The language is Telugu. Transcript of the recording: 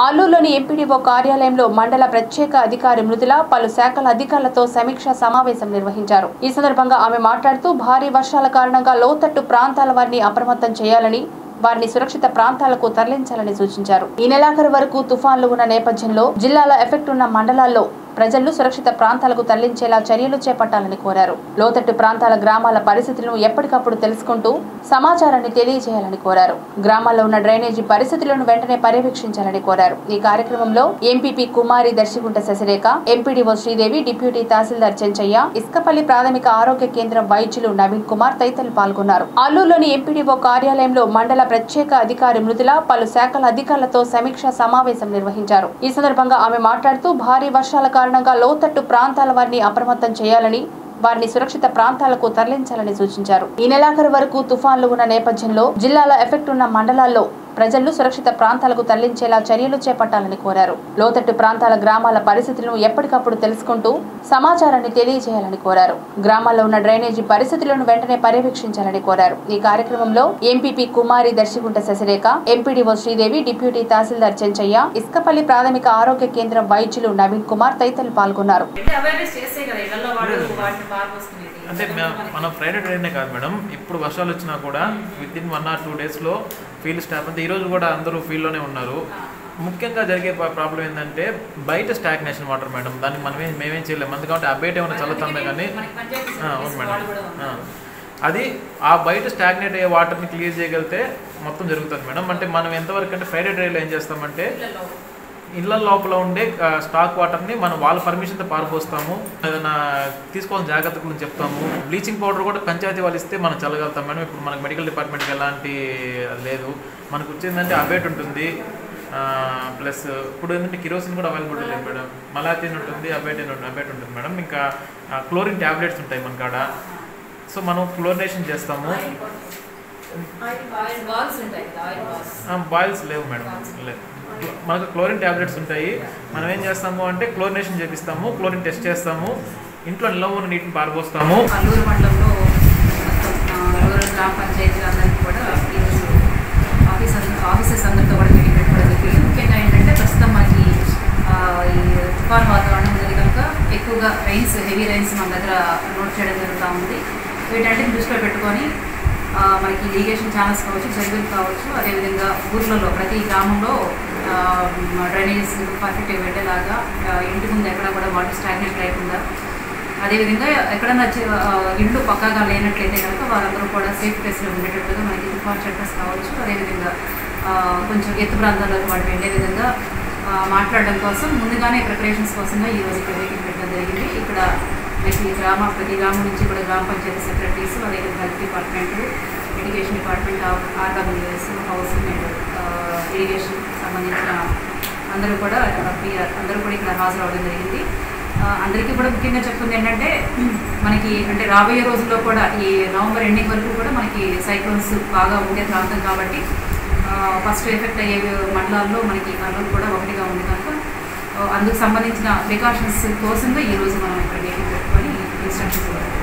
అల్లూరులోని ఎంపీడీఓ కార్యాలయంలో మండల ప్రత్యేక అధికారి మృదుల పలు శాఖల అధికారులతో సమీక్ష సమావేశం నిర్వహించారు ఈ సందర్భంగా ఆమె మాట్లాడుతూ భారీ వర్షాల కారణంగా లోతట్టు ప్రాంతాల వారిని అప్రమత్తం చేయాలని వారిని సురక్షిత ప్రాంతాలకు తరలించాలని సూచించారు ఈ నెలాఖరు వరకు తుఫాన్లు ఉన్న నేపథ్యంలో జిల్లాలో ఎఫెక్ట్ ఉన్న మండలాల్లో ప్రజలను సురక్షిత ప్రాంతాలకు తరలించేలా చర్యలు చేపట్టాలని కోరారు లోతట్టు ప్రాంతాల గ్రామాల పరిస్థితులను ఎప్పటికప్పుడు తెలుసుకుంటూ సమాచారాన్ని తెలియజేయాలని కోరారు గ్రామాల్లో ఉన్న డ్రైనేజీ పరిస్థితులను వెంటనే పర్యవేక్షించాలని కోరారు ఈ కార్యక్రమంలో MPP Kumari Darsigunta Sasirekha MPDO Sridevi deputy tahsildar Chenchaiah Iskapalli ప్రాథమిక ఆరోగ్య కేంద్రం వైద్యులు నవీన్ కుమార్ తదితరులు పాల్గొన్నారు అల్లూరులోని ఎంపీడీఓ కార్యాలయంలో మండల ప్రత్యేక అధికారి మృదుల పలు శాఖల అధికారులతో సమీక్ష సమావేశం నిర్వహించారు ఈ సందర్భంగా ఆమె మాట్లాడుతూ భారీ వర్షాల కారణంగా లోతట్టు ప్రాంతాల వారిని అప్రమత్తం చేయాలని వారిని సురక్షిత ప్రాంతాలకు తరలించాలని సూచించారు ఈ నెలాఖరు వరకు తుఫాన్లు ఉన్న నేపథ్యంలో జిల్లాలో ఎఫెక్ట్ ఉన్న మండలాల్లో ప్రజలను సురక్షిత ప్రాంతాలకు తరలించేలా చర్యలు చేపట్టాలని కోరారు లోతట్టు ప్రాంతాల గ్రామాల పరిస్థితులను ఎప్పటికప్పుడు తెలుసుకుంటూ సమాచారాన్ని తెలియజేయాలని కోరారు గ్రామాల్లో ఉన్న డ్రైనేజీ పరిస్థితులను వెంటనే పర్యవేక్షించాలని కోరారు ఈ కార్యక్రమంలో MPP Kumari Darsigunta Sasirekha MPDO Sridevi deputy tahsildar Chenchaiah Iskapalli ప్రాథమిక ఆరోగ్య కేంద్రం వైద్యులు నవీన్ కుమార్ తదితరులు పాల్గొన్నారు అంటే అవేర్నెస్ చేస్తే కదా ఇళ్లలో వాడు వాటిని పారిపోసుకునేది అంటే మే- మనం ఫ్రైడే ట్రైనే కాదు మేడం ఇప్పుడు వర్షాలు వచ్చినా కూడా with in one or two డేస్లో ఫీల్డ్ స్టాఫ్ అంతా ఈరోజు కూడా అందరూ ఫీల్డ్లోనే ఉన్నారు ముఖ్యంగా జరిగే ప్రాబ్లం ఏంటంటే బయట స్టాగ్నేషన్ వాటర్ మేడం దానికి మనమే మేమేం చేయలేము ఎందుకంటే ఆ బయట ఏమైనా చల్లుతామే కానీ మనకి పంచాయతీ ఆ, అవును మేడం వాళ్ళు కూడా ఆ. అది ఆ బయట స్టాగ్నేట్ అయ్యే వాటర్ని క్లియర్ చేయగలిగితే మొత్తం జరుగుతుంది మేడం అంటే మనం ఎంతవరకు అంటే ఫ్రైడే డ్రైలో ఏం చేస్తామంటే ఇళ్లలో ఇళ్ళ లోపల ఉండే ఆ, స్టాక్ వాటర్ని మనం వాళ్ళ పర్మిషన్తో పారిపోస్తాము ఏదైనా తీసుకోవాల్సిన జాగ్రత్త గురించి చెప్తాము బ్లీచింగ్ పౌడర్ కూడా పంచాయతీ వాళ్ళు ఇస్తే మనం చల్లగలుగుతాం మేడం ఇప్పుడు మనకి మెడికల్ డిపార్ట్మెంట్కి ఎలాంటి లేదు మనకు వచ్చిందంటే అబేట్ ఉంటుంది ప్లస్ ఇప్పుడు ఏంటంటే కిరోసిన్ కూడా అవైలబుల్ లేదు మేడం మలాతిన్ ఉంటుంది అబేటిన్ ఉంటుంది అబేట్ ఉంటుంది మేడం ఇంకా క్లోరిన్ ట్యాబ్లెట్స్ ఉంటాయి మన కాడ సో మనం క్లోరినేషన్ చేస్తాము ఆయిల్ బాల్స్ ఉంటాయి కదా ఆయిల్ బాల్స్ బాయిల్స్ లేవు మేడం లేదు మనకు క్లోరిన్ ట్యాబ్లెట్స్ ఉంటాయి మనం ఏం చేస్తాము అంటే క్లోరినేషన్ చేపిస్తాము క్లోరిన్ టెస్ట్ చేస్తాము ఇంట్లో నిల్వ ఉన్న నీటిని పారబోస్తాము అల్లూరు మండలంలో మొత్తం, ఆ, రూరల్ గ్రామ పంచాయతీలు అందరికీ కూడా ఈరోజు ఆఫీసర్ ఆఫీసర్స్ అందరితో కూడా మీటింగ్ పెట్టుకోవడం జరిగింది ముఖ్యంగా ఏంటంటే ప్రస్తుతం మనకి ఆ, ఈ తుఫాన్ వాతావరణం ఉంది కనుక ఎక్కువగా రైన్స్ హెవీ రైన్స్ మన దగ్గర నోట్ చేయడం జరుగుతూ ఉంది వీటన్నిటిని దృష్టిలో పెట్టుకొని ఆ, మనకి ఇరిగేషన్ ఛానల్స్ కావచ్చు చెరువులు కావచ్చు అదేవిధంగా ఊర్లలో ప్రతి గ్రామంలో డ్రైనేజెస్ పర్ఫెక్ట్గా వెళ్ళేలాగా ఆ, ఇంటి ముందు ఎక్కడ కూడా వాటర్ స్టాగ్నేట్ లేకుండా అదేవిధంగా ఎక్కడన్నా చి- ఆ, ఇళ్ళు పక్కాగా లేనట్లయితే కనుక వారందరూ కూడా సేఫ్ ప్లేస్లో ఉండేటట్టుగా మనకి తుఫాన్ షెల్టర్స్ కావచ్చు అదేవిధంగా ఆ, కొంచెం ఎత్తు ప్రాంతాలకు వాటి వెళ్ళే విధంగా ఆ, మాట్లాడడం కోసం ముందుగానే ప్రిపరేషన్స్ కోసంగా ఈ రోజు ఇక్కడ మీటింగ్ పెట్టడం జరిగింది ఇక్కడ మనకి గ్రామ ప్రతి గ్రామం నుంచి కూడా గ్రామ పంచాయతీ సెక్రటరీస్ అదేవిధంగా health department education department RWS housing and irrigation సంబంధించిన అందరూ కూడా PR అందరూ కూడా ఇక్కడ హాజరవడం జరిగింది ఆ, అందరికీ కూడా ముఖ్యంగా చెప్తుంది ఏంటంటే మనకి అంటే రాబోయే రోజుల్లో కూడా ఈ నవంబర్ ఎండింగ్ వరకు కూడా మనకి సైక్లోన్స్ బాగా ఉండే ప్రాంతం కాబట్టి ఫస్ట్ ఎఫెక్ట్ అయ్యే మండలాల్లో మనకి కర్నూలు కూడా ఒకటిగా ఉంది కనుక ఆ, అందుకు సంబంధించిన ప్రికాషన్స్ కోసంగా ఈ రోజు మనం ఇక్కడ మీటింగ్ పెట్టుకొని ఇన్స్ట్రక్షన్స్ ఇవ్వడం